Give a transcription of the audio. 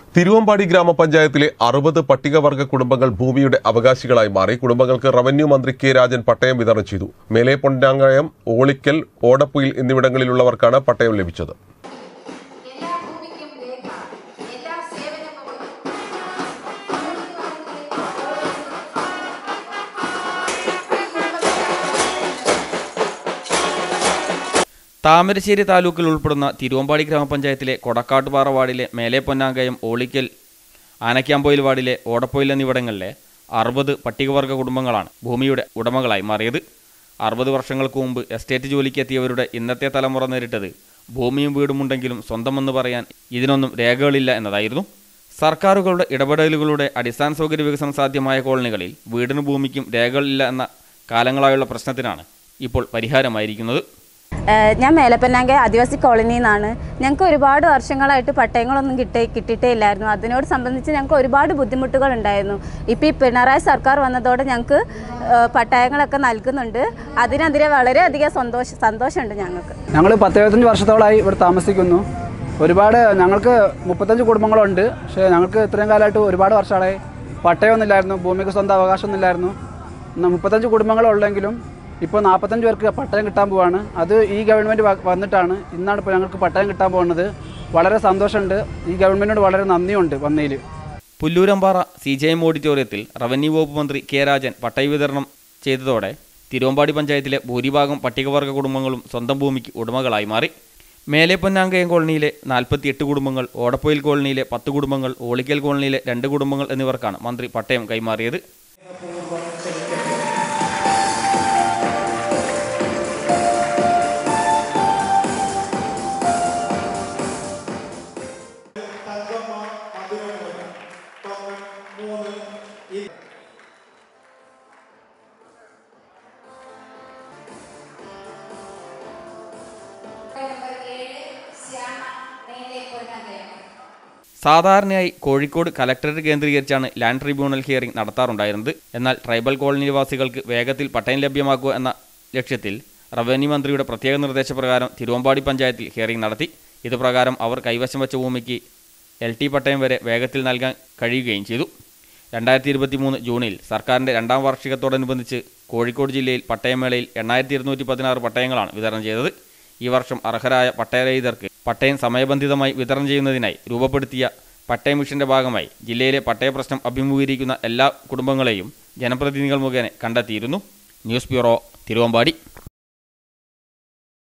തിരുവമ്പാടി ഗ്രാമപഞ്ചായത്തിലെ അറുപത് പട്ടികവർഗ കുടുംബങ്ങൾ ഭൂമിയുടെ അവകാശികളായി മാറി കുടുംബങ്ങൾക്ക് റവന്യൂ മന്ത്രി കെ രാജൻ പട്ടയം വിതരണം ചെയ്തു മേലെ പൊന്നാങ്കയം ഓളിക്കൽ ഓടപ്പുയിൽ എന്നിവിടങ്ങളിലുള്ളവർക്കാണ് പട്ടയം ലഭിച്ചത് എല്ലാ ഭൂമിക്കും രേഖ എല്ലാ സേവനവും താമരശ്ശേരി താലൂക്കിൽ ഉൾപ്പെടുന്ന തിരുവമ്പാടി ഗ്രാമപഞ്ചായത്തിലെ കൊടക്കാട്ടുപാറ വാർഡിലെ മേലെ പൊന്നാങ്കയം ഓളിക്കൽ ആനക്കാമ്പൊയിൽ വാർഡിലെ ഓടപ്പൊയിൽ എന്നിവിടങ്ങളിലെ അറുപത് പട്ടികവർഗ കുടുംബങ്ങളാണ് ഭൂമിയുടെ ഉടമകളായി മാറിയത് അറുപത് വർഷങ്ങൾക്ക് മുമ്പ് എസ്റ്റേറ്റ് ജോലിക്ക് എത്തിയവരുടെ ഇന്നത്തെ തലമുറ നേരിട്ടത് ഭൂമിയും വീടുമുണ്ടെങ്കിലും സ്വന്തമെന്ന് പറയാൻ ഇതിനൊന്നും രേഖകളില്ല എന്നതായിരുന്നു സർക്കാരുകളുടെ ഇടപെടലുകളുടെ അടിസ്ഥാന സൗകര്യ വികസനം സാധ്യമായ കോളനികളിൽ വീടിനും ഭൂമിക്കും രേഖകളില്ല എന്ന കാലങ്ങളായുള്ള പ്രശ്നത്തിനാണ് ഇപ്പോൾ പരിഹാരമായിരിക്കുന്നത് ഏഹ് ഞാൻ മേലപ്പന്നാങ്ക ആദിവാസി കോളനിയിൽ നിന്നാണ് ഞങ്ങൾക്ക് ഒരുപാട് വർഷങ്ങളായിട്ട് പട്ടയങ്ങളൊന്നും കിട്ടി കിട്ടിയിട്ടേ ഇല്ലായിരുന്നു അതിനോട് സംബന്ധിച്ച് ഞങ്ങൾക്ക് ഒരുപാട് ബുദ്ധിമുട്ടുകൾ ഉണ്ടായിരുന്നു ഇപ്പോൾ ഈ പിണറായി സർക്കാർ വന്നതോടെ ഞങ്ങൾക്ക് ഏഹ് പട്ടയങ്ങളൊക്കെ നൽകുന്നുണ്ട് അതിനെതിരെ വളരെയധികം സന്തോഷ സന്തോഷമുണ്ട് ഞങ്ങൾക്ക് ഞങ്ങൾ പത്തെഴുപത്തഞ്ച് വർഷത്തോളമായി ഇവിടെ താമസിക്കുന്നു ഒരുപാട് ഞങ്ങൾക്ക് മുപ്പത്തഞ്ച് കുടുംബങ്ങളുണ്ട് പക്ഷേ ഞങ്ങൾക്ക് ഇത്രയും കാലമായിട്ട് ഒരുപാട് വർഷങ്ങളായി പട്ടയമൊന്നുമില്ലായിരുന്നു ഭൂമിക്ക് സ്വന്തം അവകാശമൊന്നുമില്ലായിരുന്നു ഇന്ന് മുപ്പത്തഞ്ച് കുടുംബങ്ങളുള്ളെങ്കിലും ഇപ്പോൾ നാൽപ്പത്തഞ്ച് പേർക്ക് പട്ടയം കിട്ടാൻ പോവാണ് അത് ഈ ഗവൺമെൻറ് വന്നിട്ടാണ് ഇന്നാണ് ഇപ്പോൾ ഞങ്ങൾക്ക് പട്ടയം കിട്ടാൻ പോകുന്നത് വളരെ സന്തോഷമുണ്ട് ഈ ഗവൺമെൻറ്റിനോട് വളരെ നന്ദിയുണ്ട് വന്നതിൽ പുല്ലൂരമ്പാറ സി ജെ എം ഓഡിറ്റോറിയത്തിൽ റവന്യൂ വകുപ്പ് മന്ത്രി കെ രാജൻ പട്ടയ വിതരണം ചെയ്തതോടെ തിരുവമ്പാടി പഞ്ചായത്തിലെ ഭൂരിഭാഗം പട്ടികവർഗ കുടുംബങ്ങളും സ്വന്തം ഭൂമിക്ക് ഉടമകളായി മാറി മേലെ പൊന്നാങ്കയം കോളനിയിലെ നാൽപ്പത്തിയെട്ട് കുടുംബങ്ങൾ ഓടപ്പൊയിൽ കോളനിയിലെ പത്ത് കുടുംബങ്ങൾ ഓളിക്കൽ കോളനിയിലെ രണ്ട് കുടുംബങ്ങൾ എന്നിവർക്കാണ് മന്ത്രി പട്ടയം കൈമാറിയത് നമ്പർ ഏഴ് ശ്യാമ മേലെ പൊന്നകയം സാധാരണയായി കോഴിക്കോട് കലക്ടറേറ്റ് കേന്ദ്രീകരിച്ചാണ് ലാൻഡ് ട്രിബ്യൂണൽ ഹിയറിംഗ് നടത്താറുണ്ടായിരുന്നത് എന്നാൽ ട്രൈബൽ കോളനി നിവാസികൾക്ക് വേഗത്തിൽ പട്ടയം ലഭ്യമാക്കുക എന്ന ലക്ഷ്യത്തിൽ റവന്യൂ മന്ത്രിയുടെ പ്രത്യേക നിർദ്ദേശപ്രകാരം തിരുവമ്പാടി പഞ്ചായത്തിൽ ഹിയറിംഗ് നടത്തി ഇതുപ്രകാരം അവർ കൈവശം വെച്ച ഭൂമിക്ക് എൽ ടി പട്ടയം വരെ വേഗത്തിൽ നൽകാൻ കഴിയുകയും ചെയ്തു രണ്ടായിരത്തി ഇരുപത്തി മൂന്ന് ജൂണിൽ സർക്കാരിൻ്റെ രണ്ടാം വാർഷികത്തോടനുബന്ധിച്ച് കോഴിക്കോട് ജില്ലയിൽ പട്ടയമേളയിൽ എണ്ണായിരത്തി ഇരുന്നൂറ്റി പതിനാറ് പട്ടയങ്ങളാണ് വിതരണം ചെയ്തത് ഈ വർഷം അർഹരായ പട്ടയരഹിതർക്ക് പട്ടയം സമയബന്ധിതമായി വിതരണം ചെയ്യുന്നതിനായി രൂപപ്പെടുത്തിയ പട്ടയ മിഷന്റെ ഭാഗമായി ജില്ലയിലെ പട്ടയ പ്രശ്നം അഭിമുഖീകരിക്കുന്ന എല്ലാ കുടുംബങ്ങളെയും ജനപ്രതിനിധികൾ മുഖേന കണ്ടെത്തിയിരുന്നു ന്യൂസ് ബ്യൂറോ തിരുവമ്പാടി